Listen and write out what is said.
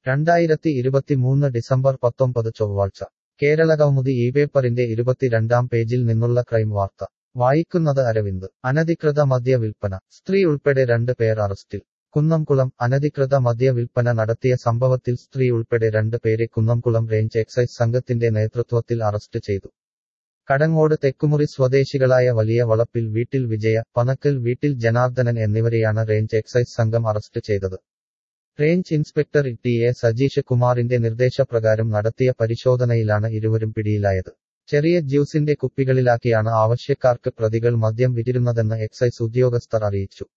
രണ്ടായിരത്തി ഇരുപത്തിമൂന്ന് ഡിസംബർ പത്തൊമ്പത് ചൊവ്വാഴ്ച കേരള കൗമുദി ഈ പേപ്പറിന്റെ ഇരുപത്തിരണ്ടാം പേജിൽ നിന്നുള്ള ക്രൈം വാർത്ത വായിക്കുന്നത് അരവിന്ദ് അനധികൃത മദ്യ വിൽപ്പന സ്ത്രീ ഉൾപ്പെടെ രണ്ട് പേർ അറസ്റ്റിൽ കുന്നംകുളം അനധികൃത മദ്യ വിൽപ്പന നടത്തിയ സംഭവത്തിൽ സ്ത്രീ ഉൾപ്പെടെ രണ്ട് പേരെ കുന്നംകുളം റേഞ്ച് എക്സൈസ് സംഘത്തിന്റെ നേതൃത്വത്തിൽ അറസ്റ്റ് ചെയ്തു കടങ്ങോട് തെക്കുമുറി സ്വദേശികളായ വലിയ വളപ്പിൽ വീട്ടിൽ വിജയ പനക്കൽ വീട്ടിൽ ജനാർദ്ദനൻ എന്നിവരെയാണ് റേഞ്ച് എക്സൈസ് സംഘം അറസ്റ്റ് ചെയ്തത് range inspector T A Sajeesh കുമാറിന്റെ നിർദ്ദേശപ്രകാരം നടത്തിയ പരിശോധനയിലാണ് ഇരുവരും പിടിയിലായത് ചെറിയ ജ്യൂസിന്റെ കുപ്പികളിലാക്കിയാണ് ആവശ്യക്കാർക്ക് പ്രതികൾ മദ്യം വിറ്റിരുന്നതെന്ന് എക്സൈസ് ഉദ്യോഗസ്ഥർ അറിയിച്ചു